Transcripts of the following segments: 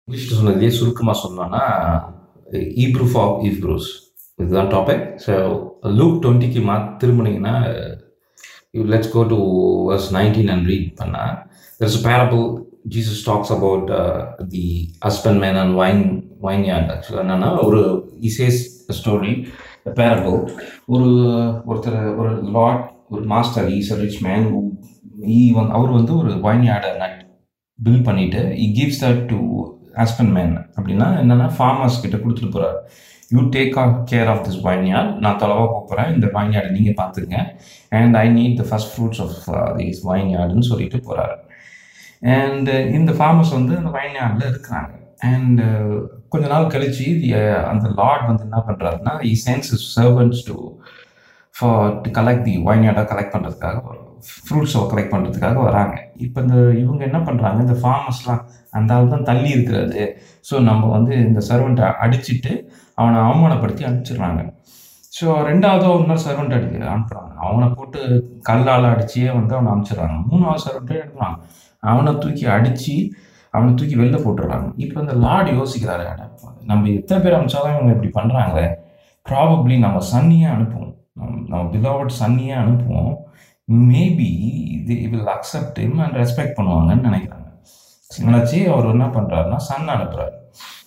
இங்கிலீஷில் சொன்னதுலேயே சுருக்கமாக சொன்னோன்னா ஈப்ரூ ஃபார் ஈப்ரூஸ் இதுதான் டாபிக் ஸோ லூக் டுவெண்ட்டிக்கு மா திரும்பினீங்கன்னா let's go to verse nineteen and read பண்ணால் there's a parable Jesus talks about uh, the husbandman and wine vineyard ஆக்சுவலாக என்னன்னா ஒரு இசேஸ் ஸ்டோரி பேரபிள் ஒரு ஒருத்தர் ஒரு லாட் ஒரு master is a rich man he வந்து அவர் வந்து ஒரு வைன்யார்டை நட் பில்ட் பண்ணிட்டு he gives that to husband man அப்படின்னா என்னன்னா ஃபார்மர்ஸ் கிட்ட கொடுத்துட்டு போறாரு you take care of this vineyard நான் தொலைவாக போகிறேன் இந்த வைன்யார்டை நீங்கள் பார்த்துங்க and I need the first fruits of this வைன்யார்டுன்னு சொல்லிட்டு போகிறாரு அண்ட் இந்த ஃபார்மர்ஸ் வந்து அந்த வைன்யார்டில் இருக்கிறாங்க அண்ட் கொஞ்ச நாள் கழிச்சு அந்த லார்ட் வந்து என்ன பண்ணுறாருன்னா he sends servants to for to collect the வைன்யார்டை கலெக்ட் பண்ணுறதுக்காக ஃப்ரூட்ஸை கலெக்ட் பண்ணுறதுக்காக வராங்க இப்போ இந்த இவங்க என்ன பண்ணுறாங்க இந்த ஃபார்மர்ஸ்லாம் அந்த ஆள் தான் தள்ளி இருக்கிறது ஸோ நம்ம வந்து இந்த சர்வெண்ட்டை அடிச்சுட்டு அவனை அவமானப்படுத்தி அனுப்பிச்சிடுறாங்க ஸோ ரெண்டாவது ஒரு நாள் சர்வெண்ட் அடிக்க அனுப்புகிறாங்க அவனை போட்டு கல்லால் அடிச்சே வந்து அவனை அனுப்பிச்சிடுறாங்க மூணாவது சர்வெண்ட்டே எடுக்கிறான் அவனை தூக்கி அடித்து அவனை தூக்கி வெளில போட்டுடுறாங்க இப்போ இந்த லார்டு யோசிக்கிறாரு நம்ம எத்தனை பேர் அனுப்பிச்சாலும் இவங்க இப்படி பண்ணுறாங்களே ப்ராபப்ளி நம்ம சன்னியே அனுப்புவோம் நம்ம பிலோவட் சன்னியே அனுப்புவோம் மேபி இது will accept him and respect பண்ணுவாங்கன்னு நினைக்கிறாங்க நினச்சி அவர் என்ன பண்ணுறாருன்னா சன் அனுப்புகிறாரு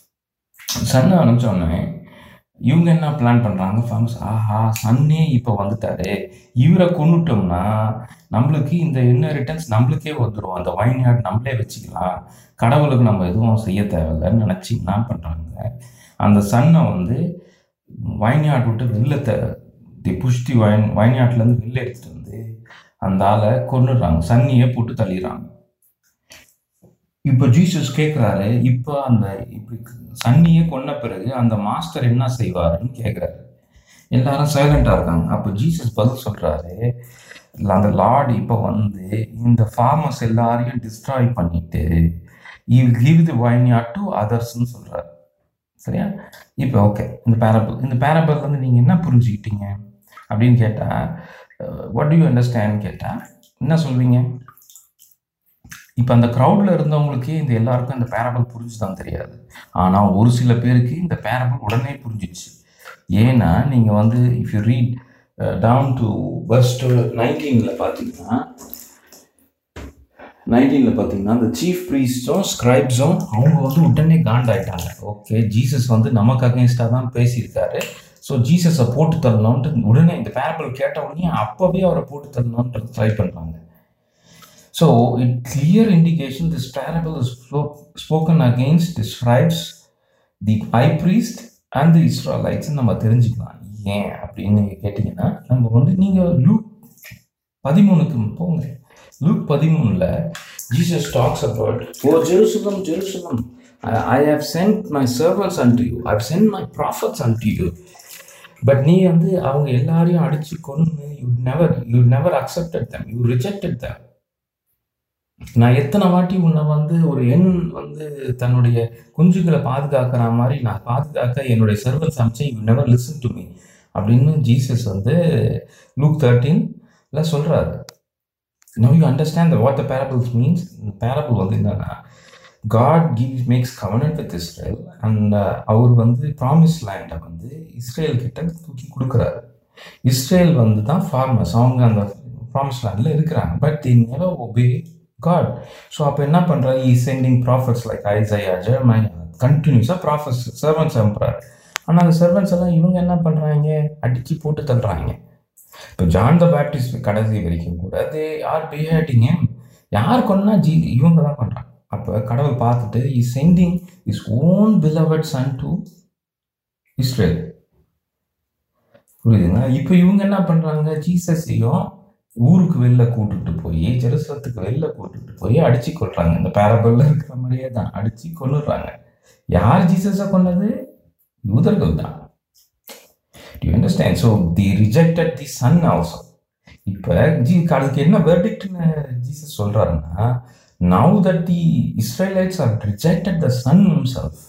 சன் அனுப்பிச்சோடனே இவங்க என்ன பிளான் பண்ணுறாங்க ஃபேமஸ் ஆஹா சன்னே இப்போ வந்துட்டாரு இவரை கொண்டுட்டோம்னா நம்மளுக்கு இந்த இன்ஹெரிட்டன்ஸ் நம்மளுக்கே வந்துடும் அந்த வைன்யார்ட் நம்மளே வச்சுக்கலாம் கடவுளுக்கு நம்ம எதுவும் செய்ய தேவையில்லைன்னு நினச்சி என்ன பண்ணுறாங்க அந்த சன்னை வந்து வைன்யார்ட் விட்டு வெளில த தி புஷ்டி வைன் வைன்யார்ட்லேருந்து வெளில எடுத்துகிட்டு வந்து அந்த ஆளை கொண்டுடுறாங்க சன்னியை போட்டு தள்ளிடுறாங்க இப்போ ஜீசஸ் கேட்குறாரு இப்போ அந்த இப்படி சன்னியை கொன்ன பிறகு அந்த மாஸ்டர் என்ன செய்வாருன்னு கேட்குறாரு எல்லாரும் சைலண்டாக இருக்காங்க அப்போ ஜீசஸ் பதில் சொல்கிறாரு அந்த லார்டு இப்போ வந்து இந்த ஃபார்மர்ஸ் எல்லாரையும் டிஸ்ட்ராய் பண்ணிட்டு you give the vineyard to அதர்ஸ்ன்னு சொல்கிறாரு சரியா இப்போ ஓகே இந்த பேரபிள் இந்த பேரபிள் வந்து நீங்கள் என்ன புரிஞ்சுக்கிட்டீங்க அப்படின்னு கேட்டால் வாட் டு யூ அண்டர்ஸ்டாண்ட் கேட்டால் என்ன சொல்வீங்க இப்போ அந்த க்ரௌடில் இருந்தவங்களுக்கே இந்த எல்லாருக்கும் இந்த பேரபிள் புரிஞ்சுதான் தெரியாது ஆனால் ஒரு சில பேருக்கு இந்த பேரபிள் உடனே புரிஞ்சிச்சு ஏன்னா நீங்கள் வந்து if you read down to first நைன்டீனில் பார்த்தீங்கன்னா நைன்டீனில் பார்த்தீங்கன்னா இந்த சீஃப் ப்ரீஸ்டும் ஸ்க்ரைப்ஸும் அவங்க வந்து உடனே காண்டாயிட்டாங்க ஓகே ஜீசஸ் வந்து நமக்கு அகேன்ஸ்டாக தான் பேசியிருக்காரு ஸோ ஜீசஸை போட்டு தள்ளணுன்ட்டு உடனே இந்த பேரபிள் கேட்ட உடனே அப்போவே அவரை போட்டு தள்ளணுன்ட்டு ட்ரை பண்ணுறாங்க So, it clear indication this parable is spoken against describes the high priest and the Israelites நம்ம தெரிஞ்சுக்கலாம் ஏன் அப்படின்னு கேட்டிங்கன்னா நம்ம வந்து நீங்கள் லூக் பதிமூணுக்கு போங்க லூக் பதிமூணில் Jesus talks about O Jerusalem Jerusalem I have sent my servants and you I sent my prophets and you but நீ வந்து அவங்க எல்லாரையும் அடிச்சு கொண்டு you never you never accepted them you rejected them நான் எத்தனை வாட்டி உன்னை வந்து ஒரு எண் வந்து தன்னுடைய குஞ்சுகளை பாதுகாக்கிற மாதிரி நான் பாதுகாக்க என்னுடைய சர்வன்ஸ் அமைச்சேன் you never listen to me அப்படின்னு ஜீசஸ் வந்து லூக் தேர்ட்டீன்ல சொல்கிறாரு no you understand what the parables means இந்த பேரபிள் வந்து என்னன்னா God give makes covenant with Israel and அவர் வந்து ப்ராமிஸ் லேண்டை வந்து இஸ்ரேல் கிட்ட தூக்கி கொடுக்குறாரு இஸ்ரேல் வந்து தான் ஃபார்மர்ஸ் அவங்க அந்த ப்ராமிஸ் லேண்டில் இருக்கிறாங்க but they never obey God so அப்போ என்ன பண்ணுறாரு he sending prophets like Isaiah Jeremiah கண்டினியூஸாக ப்ராஃபட்ஸ் சர்வன்ஸ் அனுப்புறாரு ஆனால் அந்த சர்வன்ஸ் எல்லாம் இவங்க என்ன பண்ணுறாங்க அடித்து போட்டு தள்ளுறாங்க இப்போ ஜான் த பேப்டிஸ்ட் கடைசி வரைக்கும் கூட தே ஆர் பிஹேட்டிங்க யார் கொண்டா ஜி இவங்க தான் பண்ணுறாங்க அப்போ கடவுள் பார்த்துட்டு he sending his own beloved son to Israel புரியுதுங்களா இப்போ இவங்க என்ன பண்ணுறாங்க ஜீசஸையும் ஊருக்கு வெளில கூட்டுட்டு போய் ஜெருசலத்துக்கு வெளில கூட்டுட்டு போய் அடிச்சு கொள்றாங்க இந்த பேரபிள்ல இருக்கிற மாதிரியே தான் அடிச்சு கொண்டுடுறாங்க யார் ஜீசஸை கொண்டது யூதர்கள் தான் to understand so they rejected the son also இப்போ ஜி அதுக்கு என்ன வெர்டிக்ட்னு ஜீசஸ் சொல்றாருன்னா now that the Israelites are rejected the son himself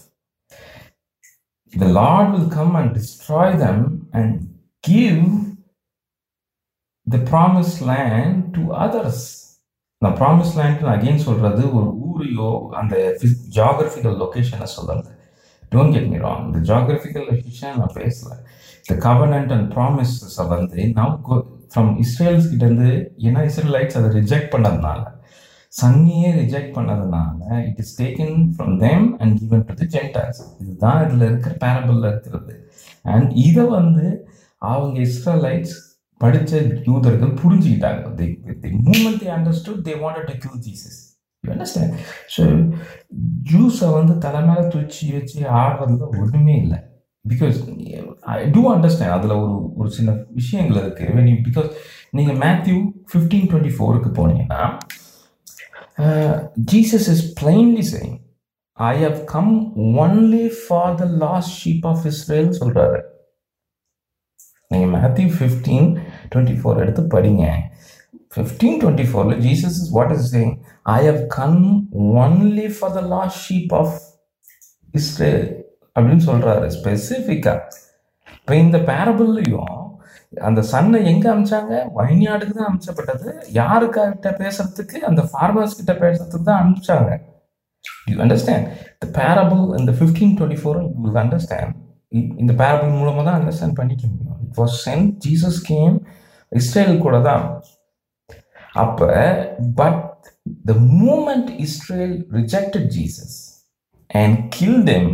the lord will come and destroy them and give the promised land to others நான் promise land again சொல்றது ஒரு ஊரையோ அந்த ஜியாகிரபிக்கல் லொகேஷனை சொல்லலை டோன்ட் கெட் மீ ராங் இந்த geographical location நான் பேசல இந்த கவர்னன்ட் அண்ட் ப்ராமிஸஸை வந்து நவ் ஃப்ரம் இஸ்ரேல்ஸ் கிட்டேருந்து ஏன்னா இஸ்ரேலைட்ஸ் அதை ரிஜெக்ட் பண்ணதுனால சன்னியே ரிஜெக்ட் பண்ணதுனால it is taken from them and given to the Gentiles இதுதான் இதில் இருக்கிற பேரபிளில் இருக்கிறது அண்ட் இதை வந்து அவங்க இஸ்ரேலைட்ஸ் படித்த யூதர்கள் புரிஞ்சுக்கிட்டாங்க the the moment they understood they wanted to kill Jesus you understand so ஜூஸை வந்து தலை மேலே தூச்சி வச்சு ஆடுறதுல ஒன்றுமே இல்லை பிகாஸ் ஐ டூ அண்டர்ஸ்டாண்ட் அதில் ஒரு ஒரு சின்ன விஷயங்கள் இருக்குது வென் யூ பிகாஸ் நீங்கள் மேத்யூ ஃபிஃப்டீன் டுவெண்ட்டி ஃபோருக்கு போனீங்கன்னா Jesus is plainly saying I have come only for the lost sheep of Israel சொல்கிறாரு நீங்கள் மேத்யூ ஃபிஃப்டீன் டுவெண்ட்டி ஃபோர் எடுத்து படிங்க ஃபிஃப்டீன் டுவெண்ட்டி ஃபோரில் Jesus is what is saying I have come only for the lost sheep of Israel அப்படின்னு சொல்கிறாரு ஸ்பெசிஃபிக்காக இப்போ இந்த பேரபிள்லையும் அந்த சன்னை எங்கே அமிச்சாங்க வைநாடுக்கு தான் அமிச்சப்பட்டது யாருக்கிட்ட பேசுறதுக்கு அந்த ஃபார்மர்ஸ் கிட்ட பேசுறதுக்கு தான் அனுப்பிச்சாங்க யூ அண்டர்ஸ்டாண்ட் த பேரபிள் இந்த fifteen twenty four you will understand இந்த பேரபிள் மூலமாக தான் அண்டர்ஸ்டாண்ட் பண்ணிக்க முடியும் it was sent Jesus came Israel கூட தான் அப்போ but the moment Israel rejected Jesus and kill them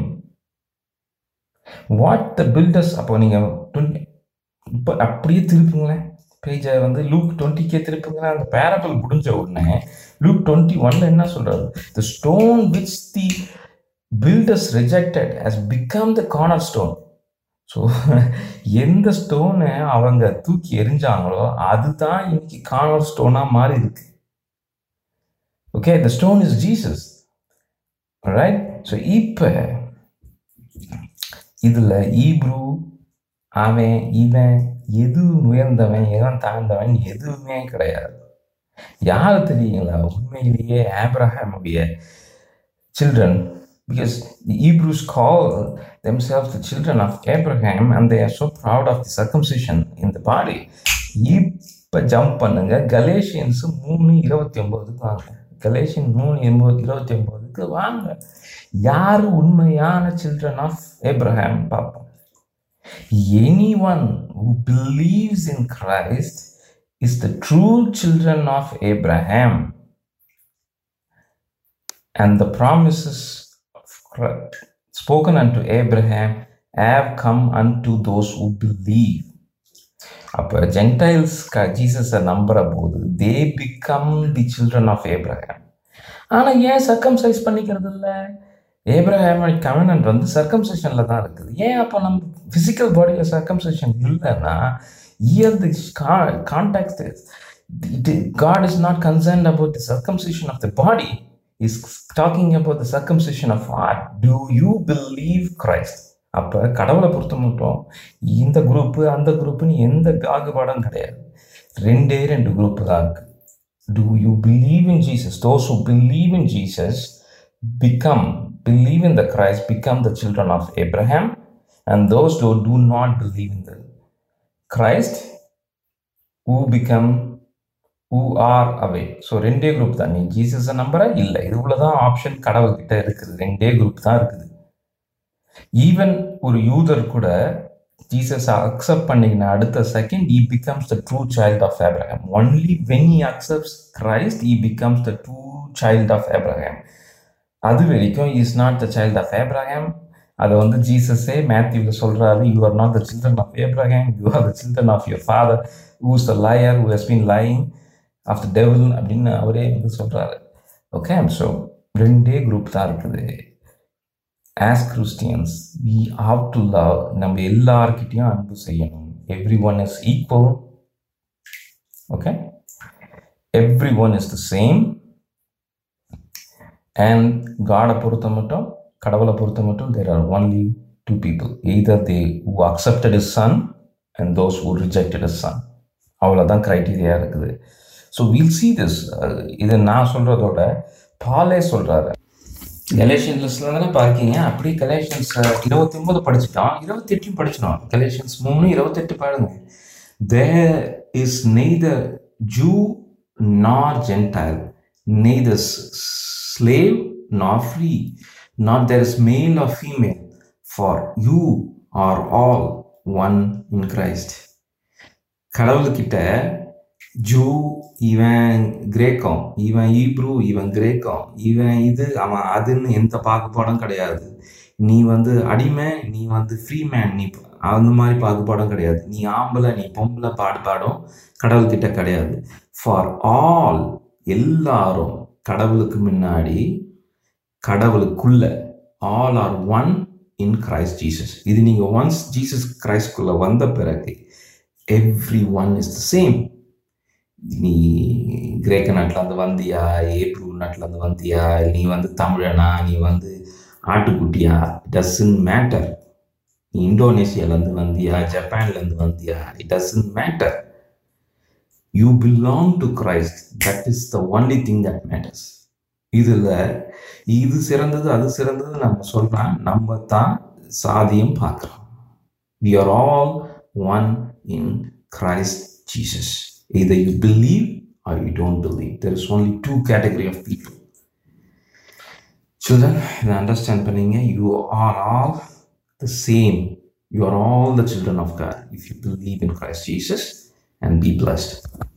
what the builders அப்போ நீங்கள் இப்போ அப்படியே திருப்புங்களேன் பேஜை வந்து லூக் டுவெண்ட்டிக்கே திருப்புங்களேன் அந்த பேரபிள் முடிஞ்ச உடனே லூக் டுவெண்ட்டி ஒன்ல என்ன சொல்றாரு the stone which the builders rejected has become the corner stone so எந்த ஸ்டோனை அவங்க தூக்கி எரிஞ்சாங்களோ அதுதான் இன்னைக்கு கார்னர் ஸ்டோனாக மாறி இருக்கு okay the stone is Jesus right so இப்போ இதில் ஈப்ரூ அவன் இவன் எது உயர்ந்தவன் எவன் தாழ்ந்தவன் எதுவுமே கிடையாது யார் தெரியுங்களா உண்மையிலேயே ஆப்ரஹாமுடைய children because the Hebrews call themselves the children of Abraham and they are so proud of the circumcision in the body. இப்போ ஜம்ப் பண்ணுங்க கலேஷியன்ஸ் மூணு இருபத்தி ஒன்பதுக்கு வாங்க கலேஷியன் மூணு எண்பது இருபத்தி ஒன்பதுக்கு வாங்க யார் உண்மையான சில்ட்ரன் ஆஃப் ஏப்ரஹாம் பார்ப்போம் anyone who believes in Christ is the true children of Abraham. And the promises of Christ spoken unto Abraham have come unto those who believe. அப்போ ஜென்டைல்ஸ் ஜீசஸை நம்புற போது they become the children of Abraham ஆனால் ஏன் circumcise பண்ணிக்கிறது இல்லை Abraham கவர்னன்ட் வந்து சர்க்கம்சேஷனில் தான் இருக்குது ஏன் அப்போ நம்ம ஃபிசிக்கல் பாடியில் சர்க்கம்சேஷன் இல்லைன்னா here the contact God is not concerned about the circumcision of the body is talking about the circumcision of heart do you believe Christ அப்போ கடவுளை பொறுத்த மட்டும் இந்த குரூப்பு அந்த குரூப்புன்னு எந்த பாகுபாடும் கிடையாது ரெண்டே ரெண்டு குரூப்பு தான் இருக்கு do you believe in Jesus those who believe in Jesus become believe in the Christ become the children of Abraham, and those who do not believe in the Christ who become who are away. So ரெண்டே group தான் நீ ஜீசஸை நம்புற இல்லை இது உள்ளதான் option கடவுள்கிட்ட இருக்குது ரெண்டே குரூப் தான் இருக்குது ஈவன் ஒரு யூதர் கூட ஜீசஸ் அக்செப்ட் பண்ணிக்கின அடுத்த second he becomes the true child of Abraham only when he accepts Christ he becomes the true child of Abraham அது வரைக்கும் is not the child of Abraham அதை வந்து ஜீசஸே மேத்யூவில் சொல்கிறாரு you are not the children of Abraham you are the children of your father who's the liar who has been lying of the devil அப்படின்னு அவரே வந்து சொல்கிறாரு ஓகே ஸோ ரெண்டே குரூப் தான் இருக்குது as Christians we have to love நம்ம எல்லார்கிட்டையும் அன்பு செய்யணும் every one is equal okay every one is the same and காடை பொறுத்த மட்டும் கடவுளை பொறுத்த மட்டும் there are only two people either they who accepted his son and those who rejected his son அவ்வளோதான் க்ரைட்டீரியா இருக்குது ஸோ வில் சி திஸ் இது நான் சொல்கிறதோட பாலே சொல்கிறாரு கலேஷியன் லிஸ்ட்ல தானே பார்க்கீங்க அப்படியே கலேஷியன்ஸ் இருபத்தி ஒன்பது படிச்சுட்டோம் இருபத்தி எட்டையும் படிச்சிட்டோம் கலேஷியன்ஸ் மூணு இருபத்தெட்டு பாருங்க there is neither Jew nor Gentile neither s- slave nor free, not there is male or female, for you are all one in Christ. கடவுள்கிட்ட ஜூ இவன் கிரேக்கம் இவன் ஈப்ரூ இவன் கிரேக்கம் இவன் இது அவன் அதுன்னு எந்த பாகுபாடும் கிடையாது நீ வந்து அடிமை நீ வந்து ஃப்ரீ மேன் நீ அந்த மாதிரி பாகுபாடும் கிடையாது நீ ஆம்பளை நீ பொம்பளை பாடுபாடும் கடவுள்கிட்ட கிடையாது ஃபார் ஆல் எல்லாரும் கடவுளுக்கு முன்னாடி கடவுளுக்குள்ள all are one in Christ Jesus இது நீங்கள் ஒன்ஸ் ஜீசஸ் கிரைஸ்ட்குள்ள வந்த பிறகு every one is the same நீ கிரேக்க நாட்டிலேருந்து வந்தியா ஏப்ரூ நாட்டிலேருந்து வந்தியா நீ வந்து தமிழனா நீ வந்து ஆட்டுக்குட்டியா டசன் மேட்டர் நீ இந்தோனேஷியாலேருந்து வந்தியா ஜப்பான்லேருந்து வந்தியா it doesn't matter you belong to Christ that is the only thing that matters இதில் இது சிறந்தது அது சிறந்தது நம்ம சொல்கிறோம் நம்ம தான் சாதியம் பார்க்குறோம் we are all one in Christ Jesus. Either you believe or you don't believe. There is only two category of people. Children, இதை அண்டர்ஸ்டாண்ட் பண்ணீங்க you are all the same. You are all the children of God if you believe in Christ Jesus and be blessed.